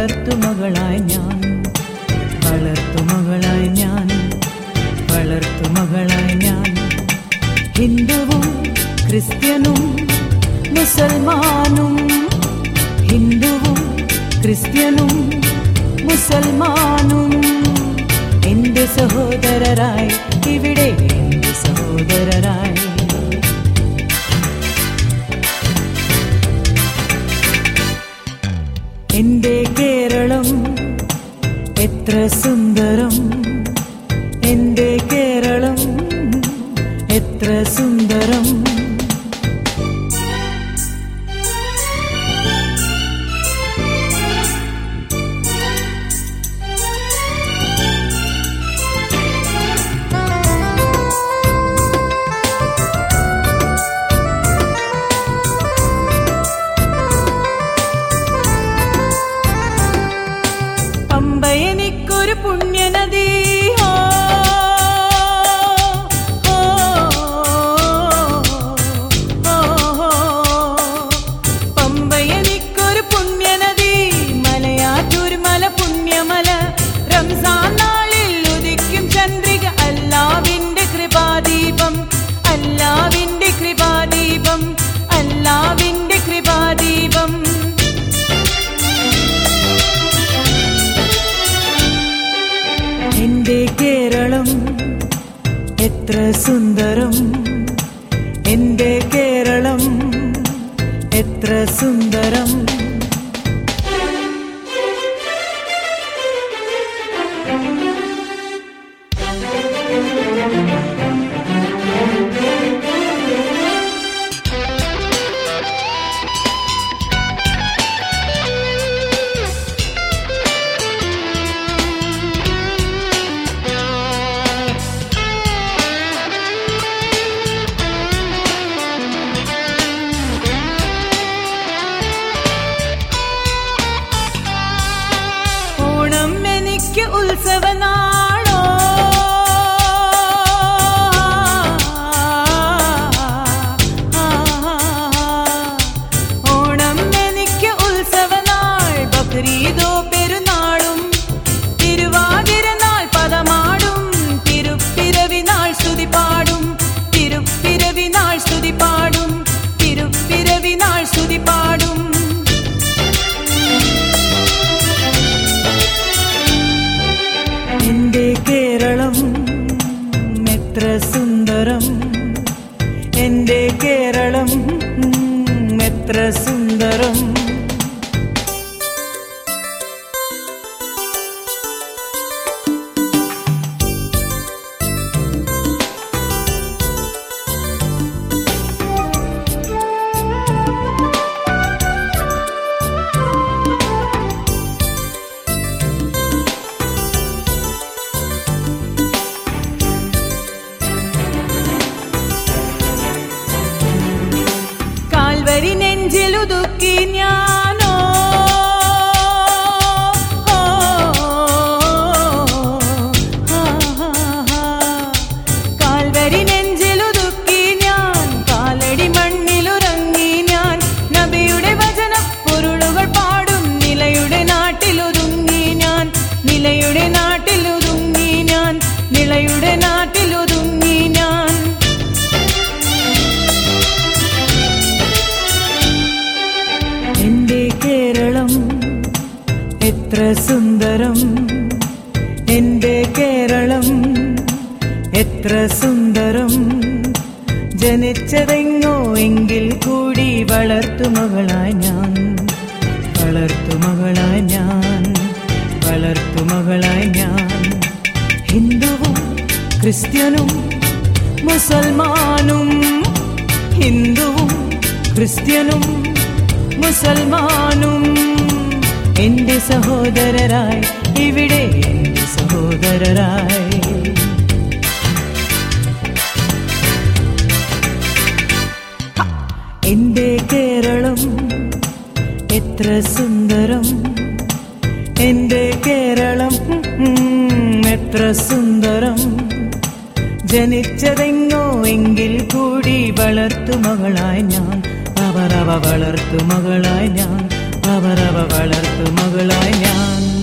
വളർത്തുമകളായി ഞാൻ വളർത്തുമകളായി ഞാൻ വളർത്തുമകളായി ഞാൻ ഹിന്ദുവും ക്രിസ്ത്യനും മുസൽമാനും ഹിന്ദുവും ക്രിസ്ത്യനും മുസൽമാനും എന്റെ സഹോദരരായി ഇവിടെ എന്റെ സഹോദരരായി എന്റെ കേരളം എത്ര സുന്ദരം എന്റെ കേരളം എത്ര സുന്ദരം പമ്പ എനിക്കൊരു പുണ്യനദി ഓ, ഓ, ഓ, ഓ. പമ്പ എനിക്കൊരു പുണ്യനദി മലയാറ്റൂർ മല പുണ്യമല റംസാൻ നാളിൽ ഉദിക്കും ചന്ദ്രിക അല്ലാവിന്റെ കൃപാദീപം അല്ലാവിന്റെ കൃപാദീപം അല്ലാവിന്റെ കൃപാദീപം എന്റെ കേരളം എത്ര സുന്ദരം എന്റെ കേരളം എത്ര സുന്ദരം ഓണം എനിക്ക് ഉത്സവനാളോ ഓണം എനിക്ക് ഉത്സവനാൾ ബക്രീദോ പെരുന്നാളും തിരുവാതിര നാൾ പദമാടും തിരുപ്പിരവി നാൾ സ്തുതി പാടും തിരുപ്പിരവി നാൾ സ്തുതി പാടും തിരുപ്പിരവി നാൾ സ്തുതി പാടും എന്റെ കേരളം എത്ര സുന്ദരം എന്റെ കേരളം എത്ര സുന്ദരം കാൽവരി നെഞ്ചിലുതുക്കി ഞാനോ ഓ, ആ, ആ, ആ. കാൽവരി നെഞ്ചിലുതുക്കി ഞാൻ കാലടി മണ്ണിലുറങ്ങി ഞാൻ നബിയുടെ വചന പൊരുളുകൾ പാടും നിലയുടെ നാട്ടിലൊതുങ്ങി ഞാൻ നിലയുടെ നാട്ടിലൊതുങ്ങി ഞാൻ നിലയുടെ നാട്ടിലൊതുങ്ങി ഞാൻ എന്റെ കേരളം എത്ര സുന്ദരം എന്റെ കേരളം എത്ര സുന്ദരം ജനിച്ചതെങ്ങോ എങ്കിൽ കൂടി വളർത്തുമകളായി ഞാൻ വളർത്തുമകളായി ഞാൻ വളർത്തുമകളായി ഞാൻ ഹിന്ദുവും ക്രിസ്ത്യനും മുസൽമാനും ഹിന്ദുവും ക്രിസ്ത്യനും മുസൽമാനും എന്റെ സഹോദരരായി ഇവിടെ എന്റെ സഹോദരരായി ഹ! എന്റെ കേരളം എത്ര സുന്ദരം എന്റെ കേരളം ഉം, എത്ര സുന്ദരം ജനിച്ചതെങ്ങോ എങ്കിൽ കൂടി വളർത്തുമകളായി ഞാൻ അവർ അവ വളർത്തുമകളായി ഞാൻ അവരവ വളർത്തു മകളായി ഞാൻ